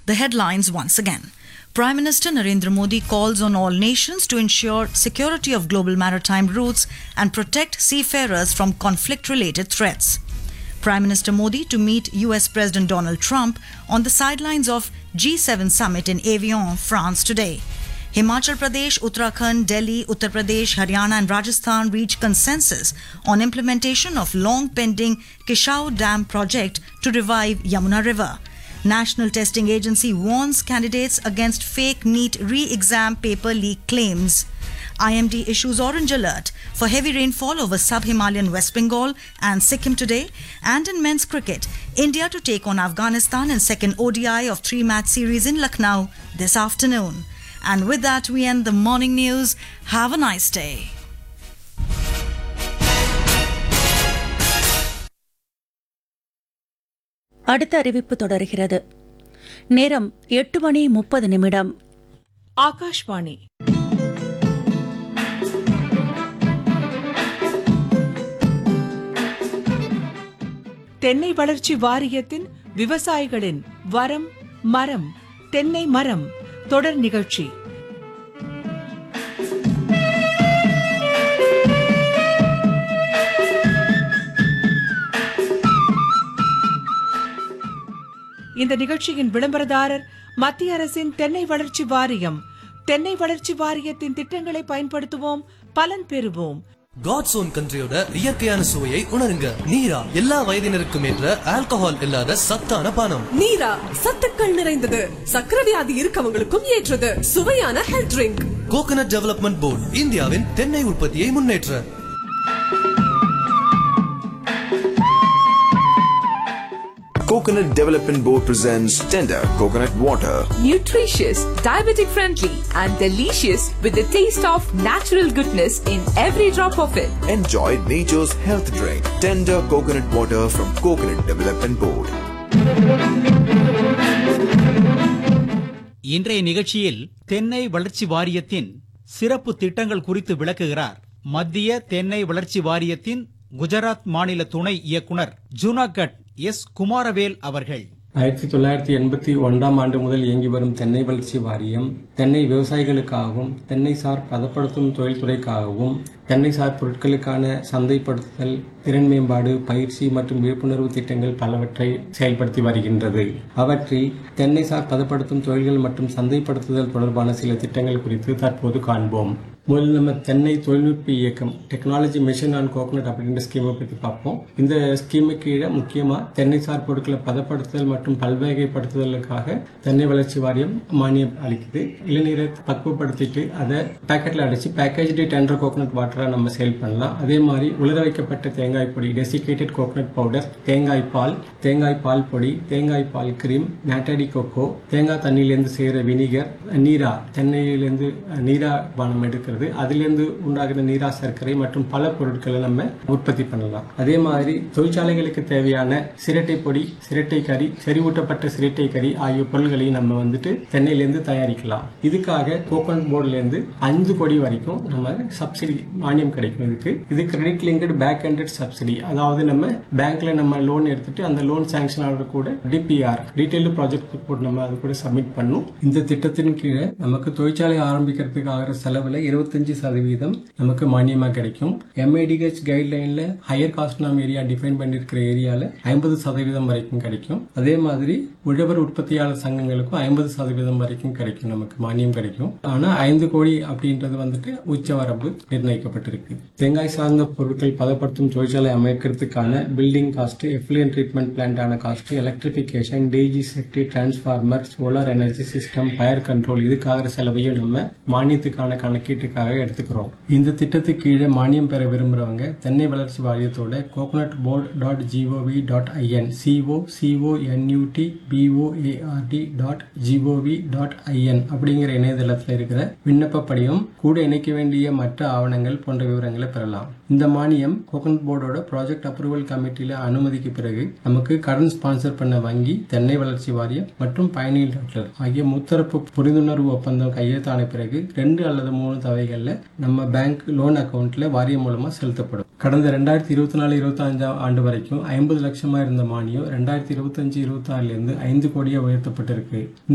The headlines once again. Prime Minister Narendra Modi calls on all nations to ensure security of global maritime routes and protect seafarers from conflict related threats. Prime Minister Modi to meet US President Donald Trump on the sidelines of G7 summit in Avion, France today. Himachal Pradesh, Uttarakhand, Delhi, Uttar Pradesh, Haryana and Rajasthan reach consensus on implementation of long pending Kishau Dam project to revive Yamuna River. National Testing Agency warns candidates against fake NEET re-exam paper leak claims. IMD issues orange alert for heavy rainfall over sub-Himalayan West Bengal and Sikkim today. And in men's cricket, India to take on Afghanistan in second ODI of three-match series in Lucknow this afternoon. And with that, we end the morning news. Have a nice day. அடுத்த அறிவிப்பு தொடர்கிறது நேரம் எட்டு மணி முப்பது நிமிடம் ஆகாஷ்வாணி தென்னை வளர்ச்சி வாரியத்தின் விவசாயிகளின் வரம் மரம் தென்னை மரம் தொடர் நிகழ்ச்சி இந்த நிகழ்ச்சியின் விளம்பரதாரர் மத்திய அரசின் தென்னை வளர்ச்சி வாரியம் தென்னை வளர்ச்சி வாரியத்தின் திட்டங்களை பயன்படுத்துவோம் பலன் பெறுவோம் காட்ஸ் ஓன் கண்ட்ரியோட இயற்கையான சுவையை உணருங்க நீரா எல்லா வயதினருக்கும் ஏற்ற ஆல்கஹால் இல்லாத சத்தான பானம் நீரா சத்துக்கள் நிறைந்தது சக்கரை வியாதி இருக்கவங்களுக்கும் ஏற்றது சுவையான health drink coconut development board இந்தியாவின் தென்னை உற்பத்தியை முன்னேற்ற Coconut Development Board presents Tender Coconut Water. nutritious, diabetic friendly, and delicious with the taste of natural goodness in every drop of it. Enjoy nature's health drink. Tender Coconut Water from Coconut Development Board. இன்றைய நிகழ்ச்சியில் தென்னை வளர்ச்சி வாரியத்தின் சிறப்பு திட்டங்கள் குறித்து விளக்குகிறார் மத்திய தென்னை வளர்ச்சி வாரியத்தின் குஜராத் மாநில துணை இயக்குனர் ஜூனாகட் எஸ் குமாரவேல் அவர்கள் ஆயிரத்தி தொள்ளாயிரத்தி எண்பத்தி ஒன்றாம் ஆண்டு முதல் இயங்கி வரும் தென்னை வளர்ச்சி வாரியம் தென்னை விவசாயிகளுக்காகவும் தென்னை சார் பதப்படுத்தும் தொழில்துறைக்காகவும் தென்னை சார் பொருட்களுக்கான சந்தைப்படுத்துதல் திறன் மேம்பாடு பயிற்சி மற்றும் விழிப்புணர்வு திட்டங்கள் பலவற்றை செயல்படுத்தி வருகின்றது அவற்றில் தென்னை சார் பதப்படுத்தும் தொழில்கள் மற்றும் சந்தைப்படுத்துதல் தொடர்பான சில திட்டங்கள் குறித்து தற்போது காண்போம் முதல்ல நம்ம தென்னை தொழில்நுட்ப இயக்கம் டெக்னாலஜி மிஷன் ஆன் கோகனட் அப்படின்ற ஸ்கீமை பற்றி பார்ப்போம் இந்த ஸ்கீமு கீழே முக்கியமாக தென்னை சார் பொருட்களை பதப்படுத்துதல் மற்றும் பல்வகைப்படுத்துதலுக்காக தென்னை வளர்ச்சி வாரியம் மானியம் அளிக்குது இளநீரை பக்குவப்படுத்திட்டு அதை பேக்கெட்டில் அடைச்சி பேக்கேஜ்டு டெண்டர் கோகனட் வாட்டராக நம்ம சேல் பண்ணலாம் அதே மாதிரி உலர வைக்கப்பட்ட தேங்காய் பொடி டெசிகேட்டட் கோகனட் பவுடர் தேங்காய் பால் தேங்காய் பால் பொடி தேங்காய் பால் கிரீம் நாட்டாடி கொக்கோ தேங்காய் தண்ணியிலேருந்து செய்கிற வினிகர் நீரா தென்னையிலேருந்து நீரா பானம் எடுக்கிறது அதிலிருந்து உண்டாகிற நீரா சர்க்கரை மற்றும் பல பொருட்களை நம்ம உற்பத்தி பண்ணலாம் அதே மாதிரி தொழிற்சாலைகளுக்கு தேவையான சிரட்டை பொடி சிரட்டை கறி செறிவூட்டப்பட்ட சிரட்டை கறி ஆகிய பொருட்களையும் நம்ம வந்துட்டு தென்னையிலேருந்து தயாரிக்கலாம் இதுக்காக கோகனட் போர்டுலேருந்து அஞ்சு கோடி வரைக்கும் நம்ம சப்சிடி மானியம் கிடைக்கும் இதுக்கு இது credit linked back hundred subsidy அதாவது நம்ம பேங்க்ல நம்ம லோன் எடுத்துட்டு அந்த லோன் சாங்ஷன் ஆகிற கூட டிபிஆர் டீடைல்டு ப்ராஜெக்ட் ரிப்போர்ட் நம்ம அது கூட சப்மிட் பண்ணும் இந்த திட்டத்தின் கீழே நமக்கு தொழிற்சாலை ஆரம்பிக்கிறதுக்கு ஆகிற செலவுல இருபத்தஞ்சு சதவீதம் நமக்கு மானியமா கிடைக்கும் எம்ஐடிஹெச் கைட்லைன்ல ஹையர் காஸ்ட் நாம் ஏரியா டிஃபைன் பண்ணியிருக்கிற ஏரியால ஐம்பது சதவீதம் வரைக்கும் கிடைக்கும் அதே மாதிரி உழவர் உற்பத்தியாளர் சங்கங்களுக்கும் ஐம்பது சதவீதம் வரைக்கும் கிடைக்கும் நமக்கு மானியம் கிடைக்கும் ஆனா ஐந்து கோடி அப்படின்றது வந்துட்டு உச்சவரம்பு நிர்ணயிக்கப்பட்டிருக்கு தேங்காய் சார்ந்த பொருட்கள் பதப்படுத்தும் தொழிற்சாலை அமைக்கிறதுக்கான பில்டிங் காஸ்ட் எஃப்ளூயன் ட்ரீட்மெண்ட் பிளான்டான cost electrification DG set transformer solar energy system fire control இதுக்காக செலவையும் நம்ம மானியத்துக்கான கணக்கீட்டுக்காக எடுத்துக்கிறோம் இந்த திட்டத்துக்கு கீழே மானியம் பெற விரும்புறவங்க தென்னை வளர்ச்சி வாரியத்தோட coconut board dot G O V dot I N C O C O N U T B O A R D dot G O V dot I N அப்படிங்கிற இணையதளத்தில் இருக்கிற விண்ணப்ப படிவம் கூட இணைக்க வேண்டிய மற்ற ஆவணங்கள் போன்ற விவரங்களை பெறலாம் இந்த மானியம் கோகனட் போர்டோட ப்ராஜெக்ட் அப்ரூவல் கமிட்டியில அனுமதிக்கு பிறகு நமக்கு கடன் ஸ்பான்சர் பண்ண வங்கி தென்னை வளர்ச்சி வாரியம் மற்றும் பயணிகள் டாக்டர் ஆகிய முத்தரப்பு புரிந்துணர்வு ஒப்பந்தம் கையெழுத்தான பிறகு ரெண்டு அல்லது மூணு தவைகள்ல நம்ம பேங்க் லோன் அக்கவுண்ட்ல வாரியம் மூலமா செலுத்தப்படும் கடந்த ரெண்டாயிரத்தி இருபத்தி நாலு இருபத்தி அஞ்சாம் ஆண்டு வரைக்கும் ஐம்பது லட்சமா இருந்த மானியம் ரெண்டாயிரத்தி இருபத்தஞ்சு இருபத்தி ஆறுல இருந்து ஐந்து கோடியா உயர்த்தப்பட்டிருக்கு இந்த